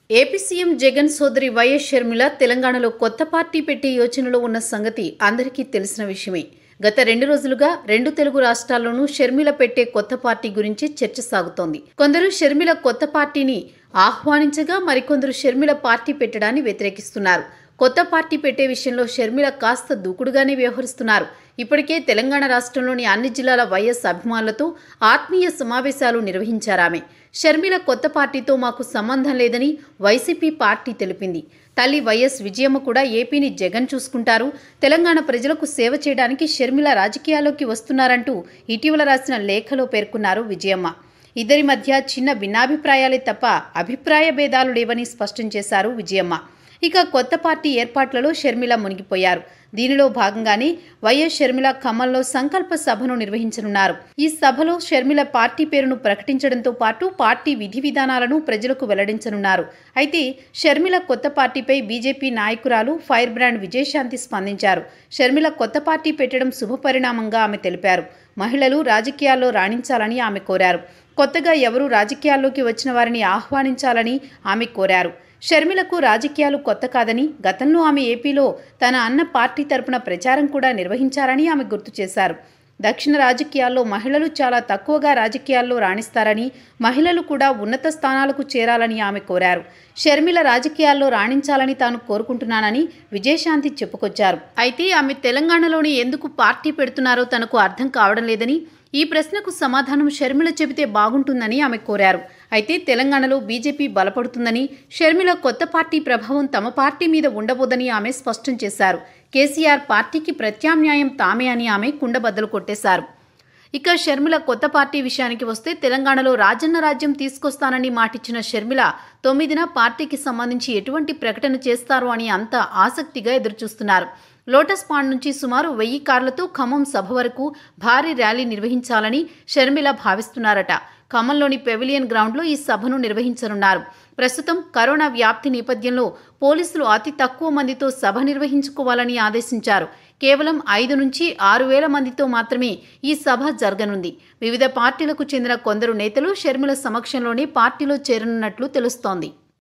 AP CM Jagan సోదరి YS Sharmila తెలంగాణలో కొత్త పార్టీ పెట్టే యోచనలో ఉన్న సంగతి అందరికీ తెలిసిన విషయమే గత రెండు రోజులుగా రెండు తెలుగు రాష్ట్రాల్లోనూ షర్మిల పెట్టే కొత్త పార్టీ గురించి చర్చ సాగుతోంది కొందరు షర్మిల కొత్త పార్టీని ఆహ్వానించగా మరికొందరు షర్మిల పార్టీ పెట్టడాన్ని వ్యతిరేకిస్తున్నారు కొత్త పార్టీ పెట్టే విషయంలో షర్మిల కాస్త దూకుడుగానే వ్యవహరిస్తున్నారు ఇప్పటికే తెలంగాణ రాష్ట్రంలోని అన్ని జిల్లాల వైఎస్ అభిమానులతో ఆత్మీయ సమావేశాలు నిర్వహించారామె షర్మిల కొత్త పార్టీతో మాకు సంబంధం లేదని వైసీపీ పార్టీ తెలిపింది తల్లి వైఎస్ విజయమ్మ కూడా ఏపీని జగన్ చూసుకుంటారు తెలంగాణ ప్రజలకు సేవ చేయడానికి షర్మిల రాజకీయాల్లోకి వస్తున్నారంటూ ఇటీవల రాసిన లేఖలో పేర్కొన్నారు విజయమ్మ ఇద్దరి మధ్య చిన్న భిన్నాభిప్రాయాలే తప్ప అభిప్రాయ భేదాలు లేవని స్పష్టం చేశారు విజయమ్మ ఇక కొత్త పార్టీ ఏర్పాట్లలో షర్మిల మునిగిపోయారు దీనిలో భాగంగానే వైఎస్ షర్మిల ఖమ్మంలో సంకల్ప సభను నిర్వహించనున్నారు ఈ సభలో షర్మిల పార్టీ పేరును ప్రకటించడంతో పాటు పార్టీ విధి విధానాలను ప్రజలకు వెల్లడించనున్నారు అయితే షర్మిల కొత్త పార్టీపై బీజేపీ నాయకురాలు ఫైర్ బ్రాండ్ విజయశాంతి స్పందించారు షర్మిల కొత్త పార్టీ పెట్టడం శుభపరిణామంగా ఆమె తెలిపారు మహిళలు రాజకీయాల్లో రాణించాలని ఆమె కోరారు కొత్తగా ఎవరూ రాజకీయాల్లోకి వచ్చిన వారిని ఆహ్వానించాలని ఆమె కోరారు షర్మిలకు రాజకీయాలు కొత్త కాదని గతంలో ఆమె ఏపీలో తన అన్న పార్టీ తరపున ప్రచారం కూడా నిర్వహించారని ఆమె గుర్తు చేశారు దక్షిణ రాజకీయాల్లో మహిళలు చాలా తక్కువగా రాజకీయాల్లో రాణిస్తారని మహిళలు కూడా ఉన్నత స్థానాలకు చేరాలని ఆమె కోరారు షర్మిల రాజకీయాల్లో రాణించాలని తాను కోరుకుంటున్నానని విజయశాంతి చెప్పుకొచ్చారు అయితే ఆమె తెలంగాణలోని ఎందుకు పార్టీ పెడుతున్నారో తనకు అర్థం కావడం లేదని ఈ ప్రశ్నకు సమాధానం షర్మిల చెబితే బాగుంటుందని ఆమె కోరారు అయితే తెలంగాణలో బీజేపీ బలపడుతుందని షర్మిల కొత్త పార్టీ ప్రభావం తమ పార్టీ మీద ఉండబోదని ఆమె స్పష్టం చేశారు కేసీఆర్ పార్టీకి ప్రత్యామ్నాయం తామే అని ఆమె కుండబద్దలు కొట్టేశారు ఇక షర్మిల కొత్త పార్టీ విషయానికి వస్తే తెలంగాణలో రాజన్న రాజ్యం తీసుకొస్తానని మాటిచ్చిన షర్మిల తొమ్మిదిన పార్టీకి సంబంధించి ఎటువంటి ప్రకటన చేస్తారు అని అంత ఆసక్తిగా ఎదురుచూస్తున్నారు లోటస్ పాండ్ నుంచి సుమారు వెయ్యి కార్లతో ఖమ్మం సభ వరకు భారీ ర్యాలీ నిర్వహించాలని షర్మిల భావిస్తున్నారట ఖమ్మంలోని పెవిలియన్ గ్రౌండ్లో ఈ సభను నిర్వహించనున్నారు ప్రస్తుతం కరోనా వ్యాప్తి నేపథ్యంలో పోలీసులు అతి తక్కువ మందితో సభ నిర్వహించుకోవాలని ఆదేశించారు కేవలం ఐదు నుంచి ఆరు వేల మందితో మాత్రమే ఈ సభ జరగనుంది వివిధ పార్టీలకు చెందిన కొందరు నేతలు షర్మిల సమక్షంలోనే పార్టీలో చేరనున్నట్లు తెలుస్తోంది